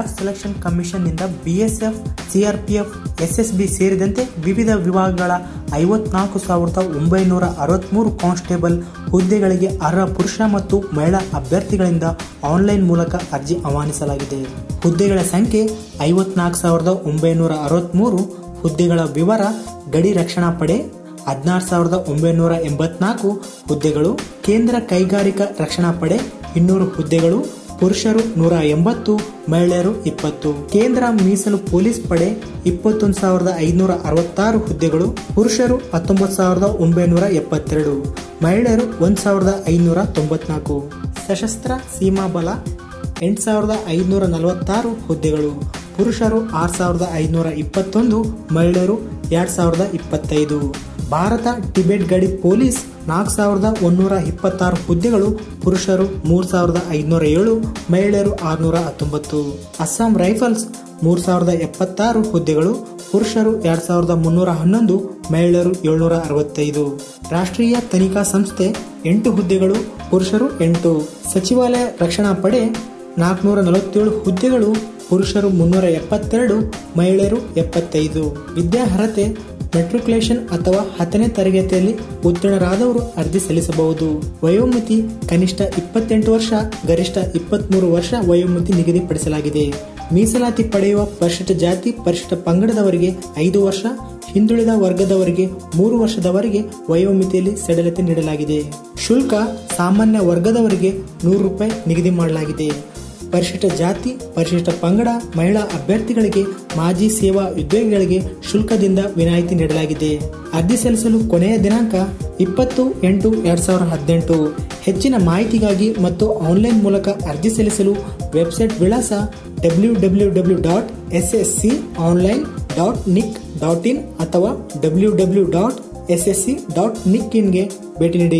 staff selection ಕಮಿಷನ್ನಿಂದ BSF CRPF SSB ಸೇರಿದಂತೆ ವಿವಿಧ ವಿಭಾಗಗಳ ಐವತ್ನಾಲ್ಕು ಸಾವಿರದ ಒಂಬೈನೂರ ಅರವತ್ಮೂರು ಕಾನ್ಸ್ಟೇಬಲ್ ಹುದ್ದೆಗಳಿಗೆ ಅರ್ಹ ಪುರುಷ ಮತ್ತು ಮಹಿಳಾ ಅಭ್ಯರ್ಥಿಗಳಿಂದ ಆನ್ಲೈನ್ ಮೂಲಕ ಅರ್ಜಿ ಆಹ್ವಾನಿಸಲಾಗಿದೆ ಹುದ್ದೆಗಳ ಸಂಖ್ಯೆ ಐವತ್ನಾಲ್ಕು ಸಾವಿರದ ಒಂಬೈನೂರ ಅರವತ್ಮೂರು ಹುದ್ದೆಗಳ ವಿವರ ಗಡಿ ರಕ್ಷಣಾ ಪಡೆ ಹದಿನಾರು ಸಾವಿರದ ಒಂಬೈನೂರ ಎಂಬತ್ನಾಲ್ಕು ಹುದ್ದೆಗಳು ಕೇಂದ್ರ ಕೈಗಾರಿಕಾ ರಕ್ಷಣಾ ಪಡೆ ಇನ್ನೂರು ಹುದ್ದೆಗಳು ಪುರುಷರು ನೂರ ಎಂಬತ್ತು ಮಹಿಳೆಯರು ಇಪ್ಪತ್ತು ಕೇಂದ್ರ ಮೀಸಲು ಪೊಲೀಸ್ ಪಡೆ ಇಪ್ಪತ್ತೊಂದು ಸಾವಿರದ ಐನೂರ ಅರವತ್ತಾರು ಹುದ್ದೆಗಳು ಪುರುಷರು ಹತ್ತೊಂಬತ್ತು ಸಾವಿರದ ಒಂಬೈನೂರ ಎಪ್ಪತ್ತೆರಡು ಮಹಿಳೆಯರು ಒಂದು ಸಾವಿರದ ಐನೂರ ತೊಂಬತ್ನಾಲ್ಕು ಸಶಸ್ತ್ರ ಸೀಮಾ ಬಲ ಎಂಟು ಸಾವಿರದ ಐನೂರ ನಲವತ್ತಾರು ಹುದ್ದೆಗಳು ಪುರುಷರು ಆರು ಸಾವಿರದ ಐನೂರ ಇಪ್ಪತ್ತೊಂದು ಮಹಿಳೆಯರು ಎರಡು ಸಾವಿರದ ಇಪ್ಪತ್ತೈದು ಭಾರತ ಟಿಬೆಟ್ ಗಡಿ ಪೊಲೀಸ್ ನಾಲ್ಕು ಸಾವಿರದ ಒಂದೂರ ಇಪ್ಪತ್ತಾರು ಹುದ್ದೆಗಳು ಪುರುಷರು ಮೂರು ಸಾವಿರದ ಐದುನೂರ ಏಳು ಮಹಿಳೆಯರು ಆರುನೂರ ಹತ್ತೊಂಬತ್ತು ಅಸ್ಸಾಂ ರೈಫಲ್ಸ್ ಮೂರು ಸಾವಿರದ ಎಪ್ಪತ್ತಾರು ಹುದ್ದೆಗಳು ಪುರುಷರು ಎರಡು ಸಾವಿರದ ಮುನ್ನೂರ ಹನ್ನೊಂದು ಮಹಿಳೆಯರು ಏಳ್ನೂರ ಅರವತ್ತೈದು ರಾಷ್ಟ್ರೀಯ ತನಿಖಾ ಸಂಸ್ಥೆ ಎಂಟು ಹುದ್ದೆಗಳು ಪುರುಷರು ಎಂಟು ಸಚಿವಾಲಯ ರಕ್ಷಣಾ ಪಡೆ ನಾಲ್ಕುನೂರ ನಲವತ್ತೇಳು ಹುದ್ದೆಗಳು ಪುರುಷರು ಮುನ್ನೂರ ಎಪ್ಪತ್ತೆರಡು ಮಹಿಳೆಯರು ಎಪ್ಪತ್ತೈದು ವಿದ್ಯಾರ್ಹತೆ ಮೆಟ್ರಿಕ್ಯುಲೇಷನ್ ಅಥವಾ ಹತ್ತನೇ ತರಗತಿಯಲ್ಲಿ ಉತ್ತೀರ್ಣರಾದವರು ಅರ್ಜಿ ಸಲ್ಲಿಸಬಹುದು ವಯೋಮಿತಿ ಕನಿಷ್ಠ ಇಪ್ಪತ್ತೆಂಟು ವರ್ಷ ಗರಿಷ್ಠ ಇಪ್ಪತ್ಮೂರು ವರ್ಷ ವಯೋಮಿತಿ ನಿಗದಿಪಡಿಸಲಾಗಿದೆ ಮೀಸಲಾತಿ ಪಡೆಯುವ ಪರಿಶಿಷ್ಟ ಜಾತಿ ಪರಿಶಿಷ್ಟ ಪಂಗಡದವರಿಗೆ ಐದು ವರ್ಷ ಹಿಂದುಳಿದ ವರ್ಗದವರಿಗೆ ಮೂರು ವರ್ಷದವರೆಗೆ ವಯೋಮಿತಿಯಲ್ಲಿ ಸಡಿಲತೆ ನೀಡಲಾಗಿದೆ ಶುಲ್ಕ ಸಾಮಾನ್ಯ ವರ್ಗದವರಿಗೆ ನೂರು ರೂಪಾಯಿ ನಿಗದಿ ಮಾಡಲಾಗಿದೆ ಪರಿಶಿಷ್ಟ ಜಾತಿ ಪರಿಶಿಷ್ಟ ಪಂಗಡ ಮಹಿಳಾ ಅಭ್ಯರ್ಥಿಗಳಿಗೆ ಮಾಜಿ ಸೇವಾ ಉದ್ಯೋಗಿಗಳಿಗೆ ಶುಲ್ಕದಿಂದ ವಿನಾಯಿತಿ ನೀಡಲಾಗಿದೆ ಅರ್ಜಿ ಸಲ್ಲಿಸಲು ಕೊನೆಯ ದಿನಾಂಕ ಇಪ್ಪತ್ತು ಎಂಟು ಎರಡ್ ಸಾವಿರದ ಹದಿನೆಂಟು ಹೆಚ್ಚಿನ ಮಾಹಿತಿಗಾಗಿ ಮತ್ತು ಆನ್ಲೈನ್ ಮೂಲಕ ಅರ್ಜಿ ಸಲ್ಲಿಸಲು ವೆಬ್ಸೈಟ್ ವಿಳಾಸ W W W dot S S C online dot NIC dot in ಅಥವಾ W W dot S S C dot NIC ಇನ್ಗೆ ಭೇಟಿ ನೀಡಿ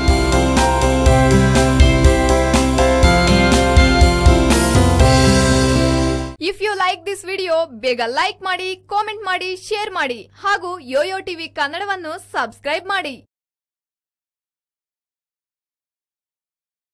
if you like this video ಬೇಗ ಲೈಕ್ ಮಾಡಿ ಕಾಮೆಂಟ್ ಮಾಡಿ ಶೇರ್ ಮಾಡಿ ಹಾಗೂ ಯೋಯೋ ಟಿವಿ ಕನ್ನಡವನ್ನು ಸಬ್ಸ್ಕ್ರೈಬ್ ಮಾಡಿ